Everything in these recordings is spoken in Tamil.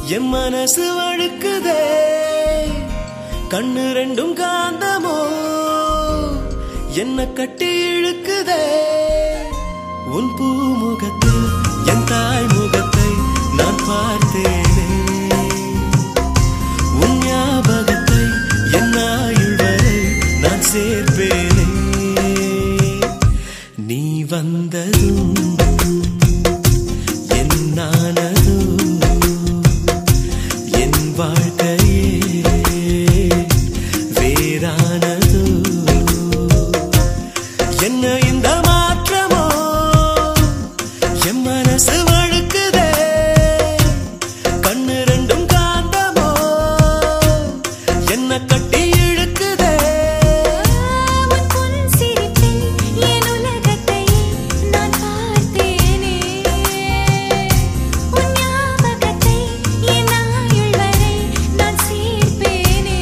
என் மனசு வழுக்குதே கண்ணு ரெண்டும் காந்தமோ என்ன கட்டி இழுக்குதே உன் பூமுகத்தில் என் தாய் முகத்தை நான் பார்த்தேனே உன் ஞாபகத்தை என் ஆயுள் வரை நான் சேர்ப்பேனே நீ வந்ததும் என் நானதும் என் வாழ்க்கையே வேறானதோ என்ன இந்த மாற்றமோ என் மனசு வழுக்குதே கண்ணு ரெண்டும் காந்தமோ என்ன கட்டி இழுக்குதே உன் பொன் சிரிப்பில் என் உலகத்தை நான் பார்த்தேனே உன் ஞாபகத்தை என் ஆயுள் வரை நான் சேர்ப்பேனே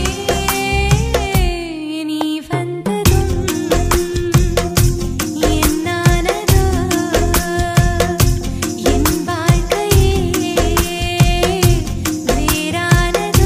நீ வந்ததும் என் நானதோ என் வாழ்க்கையே வேறானதோ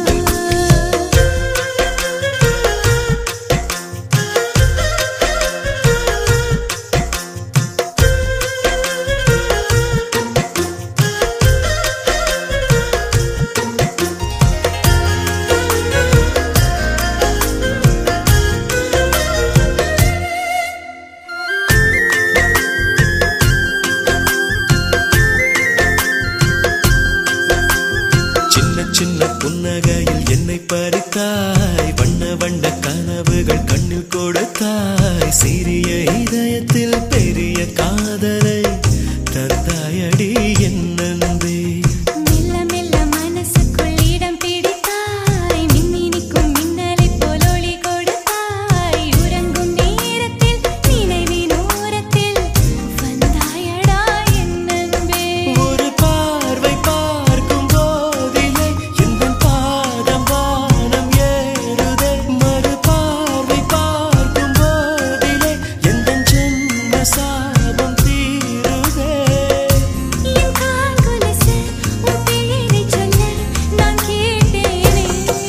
சின்ன சின்ன புன்னகையில் என்னை பறித்தாய் வண்ண வண்ண கனவுகள் கண்ணில் கொடுத்தாய் சிறிய இதயத்தில் பெரிய காதலை தந்தாயடி என் நன்பே மெல்ல மெல்ல மனசுக்குள் இடம் பிடித்தாய் மின்னினிக்கும் மின்னலைப் போல் ஒளி கொடுத்தாய் உறங்கும் நேரத்தில் நினைவின் ஓரத்தில் வந்தாயடா என் அன்பே ஒரு பார்வை பார்க்கும் போதிலே எந்த பாதம் வானம் ஏறுதே மறு பார்வை பார்க்கும் போதிலே எந்த ஜென்ம சாபம் தீருதே என் கால் கொலுசு உன் பெயரைச் சொல்ல நான் கேட்டேனே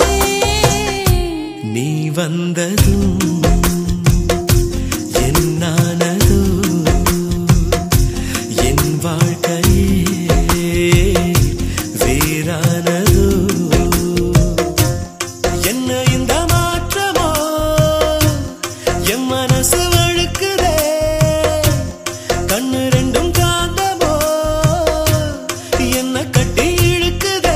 நீ வந்ததும் என் நானதோ என் வாழ்க்கையே வேறானதோ என்ன இந்த மாற்றமோ என் மனசு வழுக்குதே கண்ணு ரெண்டும் காந்தமோ என்ன கட்டி இழுக்குதே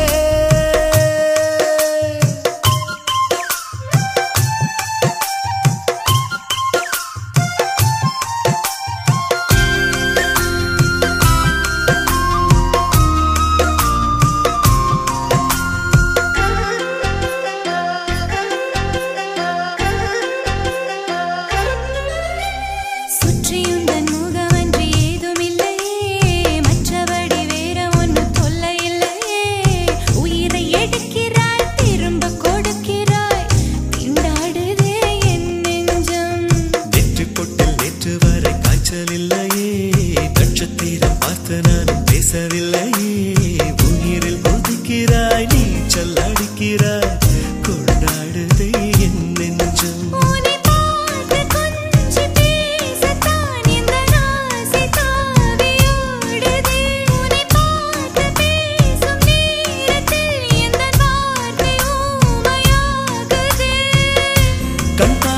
சுற்றியுந்தன் முகமன்றி ஏதுமில்லையே மற்றபடி வேற ஒன்றும் தொல்லை இல்லையே உயிரை எடுக்கிறாய் திரும்ப கொடுக்கிறாய் திண்டாடுதே என் நெஞ்சம் நெற்றி பொட்டில் நேற்று வரை காய்ச்சல் இல்லையே நட்சத்திரம் பார்த்து நான் பேசவில்லையே உயிரில் கொதிக்கிறாய் நீச்சல் அடிக்கிறாய் கொண்டாடுதே என் நெஞ்சம் உன்னை பார்த்து கொஞ்சி பேசத்தான் இந்த ஆசை தாவியோடுதே உன்னை பார்த்து பேசும் நேரத்தில் இந்த வார்த்தை ஊமையாகுதே கண்